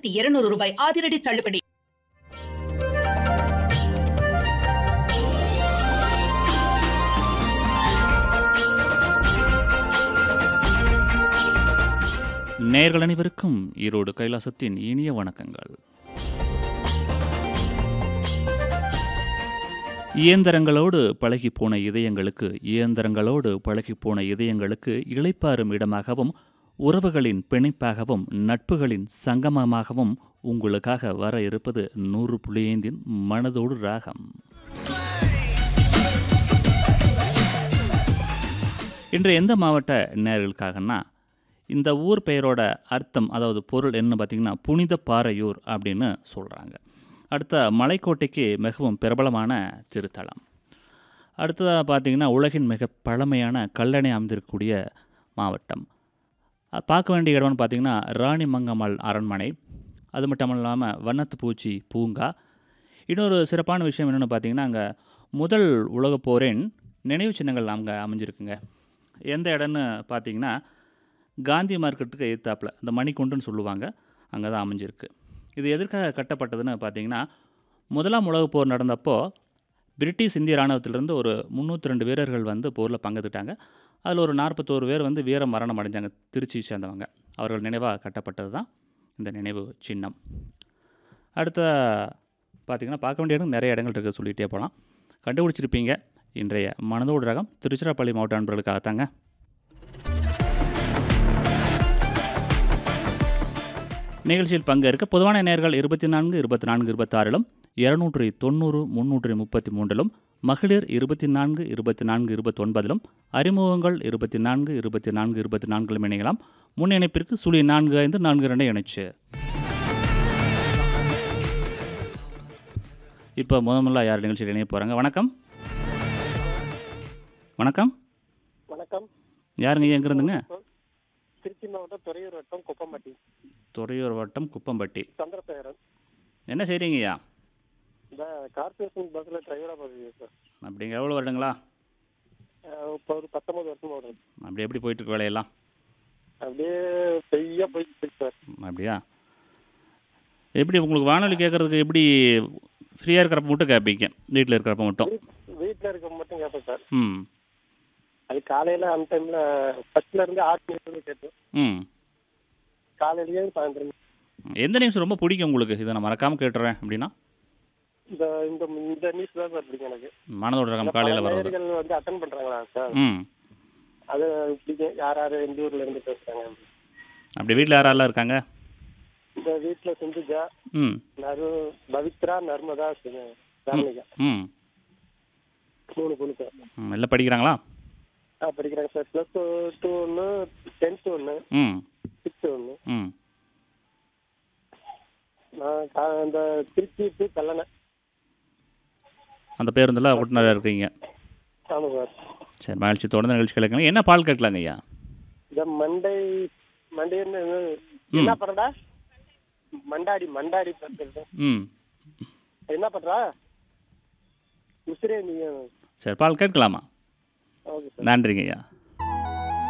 ஆயிரத்தி இருநூறு ரூபாய் அதிரடி தள்ளுபடி நேர்கள் அனைவருக்கும் ஈரோடு கைலாசத்தின் இனிய வணக்கங்கள் இயந்திரங்களோடு பழகி போன இதயங்களுக்கு இயந்திரங்களோடு பழகி போன இதயங்களுக்கு இளைப்பாறும் இடமாகவும் உறவுகளின் பிணைப்பாகவும் நட்புகளின் சங்கமமாகவும் உங்களுக்காக வர இருப்பது நூறு புள்ளி ஐந்தின் மனதோடு ராகம் இன்று எந்த மாவட்ட நேர்களுக்காகன்னா இந்த ஊர் பெயரோட அர்த்தம் அதாவது பொருள் என்ன பார்த்திங்கன்னா புனித பாறையூர் அப்படின்னு சொல்கிறாங்க அடுத்த மலைக்கோட்டைக்கு மிகவும் பிரபலமான திருத்தலம் அடுத்ததாக பார்த்திங்கன்னா உலகின் மிக பழமையான கல்லணை அமைந்திருக்கக்கூடிய மாவட்டம் அது பார்க்க வேண்டிய இடம்னு பார்த்திங்கன்னா ராணிமங்கம்மாள் அரண்மனை அது மட்டும் இல்லாமல் வண்ணத்து பூச்சி பூங்கா இன்னொரு சிறப்பான விஷயம் என்னென்னு பார்த்தீங்கன்னா அங்கே முதல் உலகப் போரின் நினைவு சின்னங்கள் அங்கே அமைஞ்சிருக்குங்க எந்த இடம்னு பார்த்தீங்கன்னா காந்தி மார்க்கெட்டுக்கு எதிர்த்தாப்பில் இந்த மணிக்குண்டுன்னு சொல்லுவாங்க அங்கே தான் அமைஞ்சிருக்கு இது எதற்காக கட்டப்பட்டதுன்னு பார்த்தீங்கன்னா முதலாம் உலகப் போர் நடந்தப்போ பிரிட்டிஷ் இந்திய இராணுவத்திலிருந்து ஒரு முந்நூற்றி ரெண்டு வீரர்கள் வந்து போரில் பங்கெடுத்துட்டாங்க அதில் ஒரு நாற்பத்தோரு பேர் வந்து வீர மரணம் அடைஞ்சாங்க திருச்சி சேர்ந்தவங்க அவர்கள் நினைவாக கட்டப்பட்டது தான் இந்த நினைவு சின்னம் அடுத்த பார்த்திங்கன்னா பார்க்க வேண்டிய இடம் நிறைய இடங்கள் இருக்குது சொல்லிகிட்டே போகலாம் கண்டுபிடிச்சிருப்பீங்க இன்றைய மனதோடு ரகம் திருச்சிராப்பள்ளி மாவட்ட நண்பர்களுக்காகத்தாங்க நிகழ்ச்சியில் பங்கேற்க பொதுவான நேர்கள் இருபத்தி நான்கு இருபத்தி நான்கு இருபத்தாறிலும் இருநூற்றி தொண்ணூறு முன்னூற்றி முப்பத்தி மூன்றிலும் மகளிர் இருபத்தி நான்கு இருபத்தி நான்கு இருபத்தொன்பதிலும் அறிமுகங்கள் இருபத்தி நான்கு இருபத்தி நான்கு இருபத்தி நான்கிலும் இணையலாம் முன் இணைப்பிற்கு சுழி நான்கு ஐந்து நான்கு ரெண்டை இணைச்சு இப்போ முதல்ல யார் நிகழ்ச்சியில் இணைய போகிறாங்க வணக்கம் வணக்கம் வணக்கம் யாருங்க எங்க இருந்துங்க திருச்சி மாவட்டம் துறையூர் வட்டம் குப்பம்பட்டி துறையூர் வட்டம் குப்பம்பட்டி சந்திரசேகரன் என்ன செய்கிறீங்கய்யா இந்த கார்பரேஷன் பஸ்ஸில் டிரைவராக பார்க்குறீங்க சார் அப்படிங்க எவ்வளோ வருடங்களா அஹ் இப்போ ஒரு பத்தொம்பது வருஷம் ஓடுறது அப்படி எப்படி போயிட்டுருக்கு வேலையெல்லாம் அப்படியே பெய்யா போயிட்டு இருக்கு சார் அப்படியா எப்படி உங்களுக்கு வானொலி கேட்குறதுக்கு எப்படி ஃப்ரீயாக இருக்கிறப்ப மட்டும் கேட்பீங்க வீட்டில் இருக்கிறப்ப மட்டும் வீட்டில் இருக்க மட்டும் கேட்பேன் சார் ம் அது காலையில் அந்த டைமில் ஃபஸ்ட்ல இருந்து ஆறு மணிக்கு கேட்டோம் ம் காலையிலேயே சாயந்தரம் எந்த நியூஸ் ரொம்ப பிடிக்கும் உங்களுக்கு இதை நான் மறக்காமல் கேட்டுறேன் அப்படின்னா இந்த இந்த இந்த நியூஸ் தான் சார் பிடிக்கும் எனக்கு மனதோட ரகம் காலையில் பல வர்றது நேயர்கள் வந்து அட்டன் பண்ணுறாங்களா சார் ம் அது பிடிக்கும் யார் யார் எந்த ஊர்ல இருந்து பேசுகிறாங்க அப்படி வீட்டில் யாரெல்லாம் இருக்காங்க இந்த வீட்டில் செஞ்சுஜா ம் நரு பவித்ரா நர்மதா ராமனிகா ம் மூணு பொண்ணு சார் ம், எல்லாம் படிக்கிறாங்களா ஆ படிக்கிறாங்க சார் ப்ளஸ் டூ ஒன்று டென்த்து ஒன்று ம் சிக்ஸ்த்து ஒன்று ம் நான் கா- இந்த திருச்சி டு கல்லணை அந்த பேருந்தில் ஓட்டுநராக இருக்கீங்க ஆமாம் சார் சரி மகிழ்ச்சி தொடர்ந்து நிகழ்ச்சி கேட்கலாம் என்ன பால் கேட்கலாங்க ஐயா இந்த மண்டை மண்டைன்னு என்ன பண்ணுறா மண்டாடி மண்டாடி பண்ணுறது ம் என்ன பண்ணுறா உசிரே நீ சரி பால் கேட்கலாமா ஓகே சார் நன்றிங்க ஐயா